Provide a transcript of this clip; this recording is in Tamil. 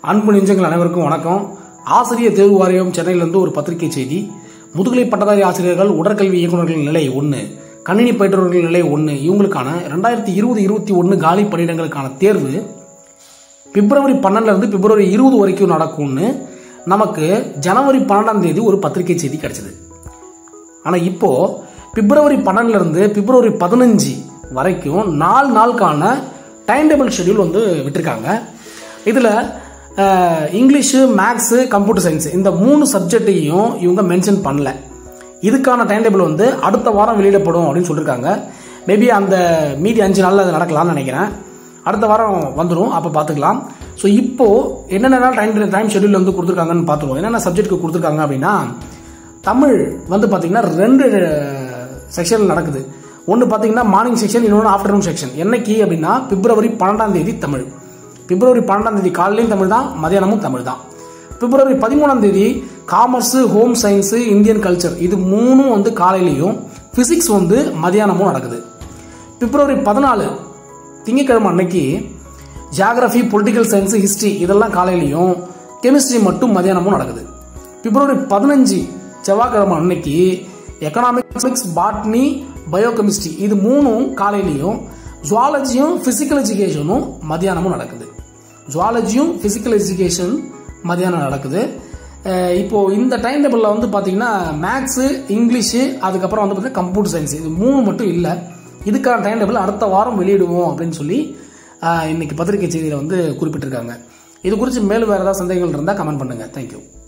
அன்பு நெஞ்சங்கள் அனைவருக்கும் வணக்கம் ஆசிரியர் தேர்வு வாரியம் சென்னையிலிருந்து ஒரு பத்திரிகை செய்தி முதுகலை பட்டதாரி ஆசிரியர்கள் உடற்கல்வி இயக்குநர்கள் நிலை ஒன்று கணினி பயிற்றுநர்கள் நிலை ஒன்று இவங்களுக்கான ரெண்டாயிரத்தி இருபது இருபத்தி ஒன்று காலி பணியிடங்களுக்கான தேர்வு பிப்ரவரி பன்னெண்டுல இருந்து பிப்ரவரி இருபது வரைக்கும் நடக்கும்னு நமக்கு ஜனவரி பன்னெண்டாம் தேதி ஒரு பத்திரிகை செய்தி கிடைச்சது ஆனால் இப்போ பிப்ரவரி பன்னெண்டுல இருந்து பிப்ரவரி பதினஞ்சு வரைக்கும் நாலு நாளுக்கான டைம் டேபிள் ஷெட்யூல் வந்து விட்டிருக்காங்க இதில் இங்கிலீஷு மேக்ஸு கம்ப்யூட்டர் சயின்ஸ் இந்த மூணு சப்ஜெக்டையும் இவங்க மென்ஷன் பண்ணல இதுக்கான டைம் டேபிள் வந்து அடுத்த வாரம் வெளியிடப்படும் அப்படின்னு சொல்லியிருக்காங்க மேபி அந்த மீதி அஞ்சு நாளில் அது நடக்கலாம்னு நினைக்கிறேன் அடுத்த வாரம் வந்துடும் அப்போ பார்த்துக்கலாம் ஸோ இப்போ என்னென்ன டைம் டைம் ஷெட்யூல் வந்து கொடுத்துருக்காங்கன்னு பார்த்துருவோம் என்னென்ன சப்ஜெக்ட்க்கு கொடுத்துருக்காங்க அப்படின்னா தமிழ் வந்து பார்த்தீங்கன்னா ரெண்டு செக்ஷன் நடக்குது ஒன்று பார்த்தீங்கன்னா மார்னிங் செக்ஷன் இன்னொன்று ஆஃப்டர்நூன் செக்ஷன் என்னைக்கு அப்படின்னா பிப்ரவரி பன்னெண்டாம் தேதி தமிழ் பிப்ரவரி பன்னெண்டாம் தேதி காலையிலையும் தமிழ் தான் மதியானமும் தமிழ் தான் பிப்ரவரி பதிமூணாம் தேதி commerce home science Indian culture இது மூணும் வந்து காலையிலையும் ஃபிசிக்ஸ் வந்து மதியானமும் நடக்குது பிப்ரவரி பதினாலு திங்கக்கிழமை அன்னைக்கு ஜியாகிரஃபி பொலிட்டிக்கல் சயின்ஸு ஹிஸ்ட்ரி இதெல்லாம் காலையிலையும் கெமிஸ்ட்ரி மட்டும் மதியானமும் நடக்குது பிப்ரவரி பதினஞ்சு செவ்வாய்க்கிழமை அன்னைக்கு எக்கனாமிக்ஸ் பாட்னி பயோகெமிஸ்ட்ரி இது மூணும் காலையிலையும் ஜுவாலஜியும் ஃபிசிக்கல் எஜுகேஷனும் மதியானமும் நடக்குது ஜுவாலஜியும் ஃபிசிக்கல் எஜுகேஷன் மதியானம் நடக்குது அஹ் இப்போ இந்த டைம் டேபிளில் வந்து பார்த்தீங்கன்னா மேக்ஸு இங்கிலீஷு அதுக்கப்புறம் வந்து பார்த்தீங்கன்னா கம்ப்யூட்டர் சயின்ஸ் இது மூணு மட்டும் இல்லை இதுக்கான டைம் டேபிள் அடுத்த வாரம் வெளியிடுவோம் அப்படின்னு சொல்லி அஹ் இன்னைக்கு பத்திரிகை செய்தியில் வந்து குறிப்பிட்டிருக்காங்க இது குறித்து மேலும் வேறு ஏதாவது சந்தேகங்கள் இருந்தால் கமெண்ட் பண்ணுங்கள் தேங்க்யூ